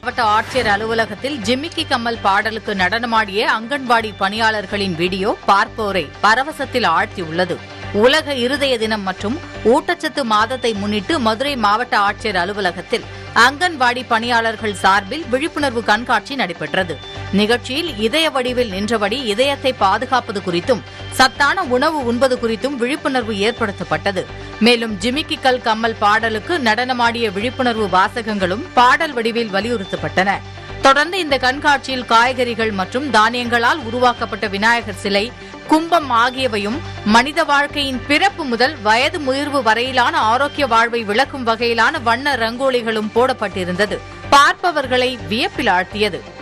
மாவட்ட ஆட்சியர் அலுவலகத்தில் ஜிமிக்கி கம்மல் பாடலுக்கு நடனமாடிய அங்கன்வாடி பணியாளர்களின் வீடியோ பார்ப்போரை பரவசத்தில் ஆழ்த்தியுள்ளது உலக இருதய தினம் மற்றும் ஊட்டச்சத்து மாதத்தை முன்னிட்டு மதுரை மாவட்ட ஆட்சியர் அலுவலகத்தில் அங்கன்வாடி பணியாளர்கள் சார்பில் விழிப்புணர்வு கண்காட்சி நடைபெற்றது நிகழ்ச்சியில் இதய வடிவில் நின்றபடி இதயத்தை பாதுகாப்பது குறித்தும் சத்தான உணவு உண்பது குறித்தும் விழிப்புணர்வு ஏற்படுத்தப்பட்டது மேலும் ஜிமிக்கி கல் கம்மல் பாடலுக்கு நடனமாடிய விழிப்புணர்வு வாசகங்களும் பாடல் வடிவில் வலியுறுத்தப்பட்டன தொடர்ந்து இந்த கண்காட்சியில் காய்கறிகள் மற்றும் தானியங்களால் உருவாக்கப்பட்ட விநாயகர் சிலை கும்பம் ஆகியவையும் மனித வாழ்க்கையின் பிறப்பு முதல் வயது முதிர்வு வரையிலான ஆரோக்கிய வாழ்வை விளக்கும் வகையிலான வண்ண ரங்கோலிகளும் போடப்பட்டிருந்தது பார்ப்பவர்களை வியப்பில் ஆழ்த்தியது